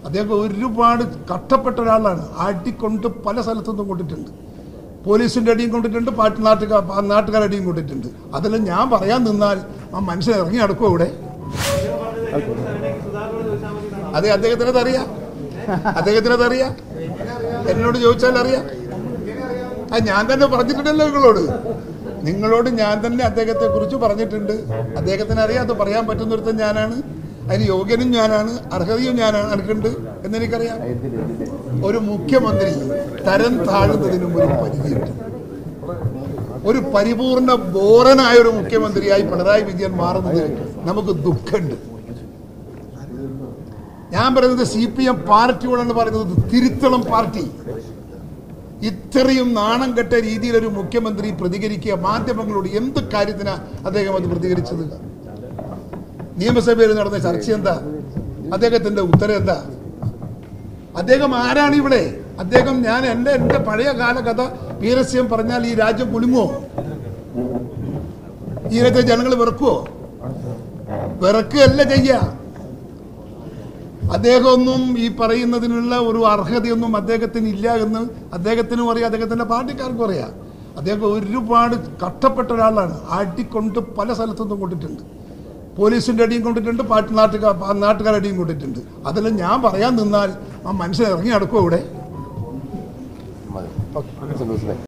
അദ്ദേഹം ഒരുപാട് കഷ്ടപ്പെട്ട ഒരാളാണ് ആട്ടിക്കൊണ്ട് പല സ്ഥലത്തുനിന്നും കൊണ്ടിട്ടുണ്ട് പോലീസിന്റെ അടിയും കൊണ്ടിട്ടുണ്ട് പാട്ട് നാട്ടുകാർ നാട്ടുകാരുടെ അടിയും കൊണ്ടിട്ടുണ്ട് അതെല്ലാം ഞാൻ പറയാൻ നിന്നാൽ ആ മനുഷ്യൻ ഇറങ്ങി നടക്കുമോ ഇവിടെ അതെ അദ്ദേഹത്തിന് അതറിയാം അദ്ദേഹത്തിന് അതറിയാം എന്നോട് ചോദിച്ചാൽ അറിയാം അത് ഞാൻ തന്നെ പറഞ്ഞിട്ടുണ്ടല്ലോ നിങ്ങളോട് നിങ്ങളോട് ഞാൻ തന്നെ അദ്ദേഹത്തെ കുറിച്ച് പറഞ്ഞിട്ടുണ്ട് അദ്ദേഹത്തിന് അറിയാം അത് പറയാൻ പറ്റുന്നൊരുത്തൻ ഞാനാണ് അതിന് യോഗ്യനും ഞാനാണ് അർഹതയും ഞാനാണ് എനിക്കുണ്ട് എന്നെനിക്കറിയാം ഒരു മുഖ്യമന്ത്രി തരം താഴുന്നതിനും ഒരു പരിധിയുണ്ട് ഒരു പരിപൂർണ ബോറനായ ഒരു മുഖ്യമന്ത്രിയായി പിണറായി വിജയൻ മാറുന്നത് നമുക്ക് ദുഃഖമുണ്ട് ഞാൻ പറയുന്നത് സി പി എം പാർട്ടിയോടാണ് പറയുന്നത് തിരുത്തളം പാർട്ടി ഇത്രയും നാണം കെട്ട രീതിയിൽ ഒരു മുഖ്യമന്ത്രി പ്രതികരിക്കുക മാധ്യമങ്ങളോട് എന്ത് കാര്യത്തിനാ അദ്ദേഹം അത് പ്രതികരിച്ചത് നിയമസഭയിൽ നടന്ന ചർച്ച എന്താ അദ്ദേഹത്തിന്റെ ഉത്തരം എന്താ അദ്ദേഹം ആരാണ് ഇവിടെ അദ്ദേഹം ഞാൻ എൻ്റെ എൻ്റെ പഴയ കാല കഥ വീരസ്യം പറഞ്ഞാൽ ഈ രാജ്യം കുലുങ്ങോ ഈ രാജ്യത്തെ ജനങ്ങൾ വെറുക്കുവോ വെറുക്കുകയല്ല ചെയ്യുക അദ്ദേഹമൊന്നും ഈ പറയുന്നതിനുള്ള ഒരു അർഹതയൊന്നും അദ്ദേഹത്തിന് ഇല്ല എന്ന് അദ്ദേഹത്തിനും അറിയാം അദ്ദേഹത്തിന്റെ പാർട്ടിക്കാർക്കും അറിയാം അദ്ദേഹം ഒരുപാട് കഷ്ടപ്പെട്ട ഒരാളാണ് ആട്ടിക്കൊണ്ട് പല സ്ഥലത്തുനിന്നും കൊണ്ടിട്ടുണ്ട് പോലീസിന്റെ അടിയും കൊണ്ടിട്ടുണ്ട് പാട്ട് നാട്ടുകാർ നാട്ടുകാരുടെ അടിയും കൊണ്ടിട്ടുണ്ട് അതെല്ലാം ഞാൻ പറയാൻ നിന്നാൽ ആ മനുഷ്യൻ ഇറങ്ങി നടക്കുമോ ഇവിടെ മതി ഓക്കെ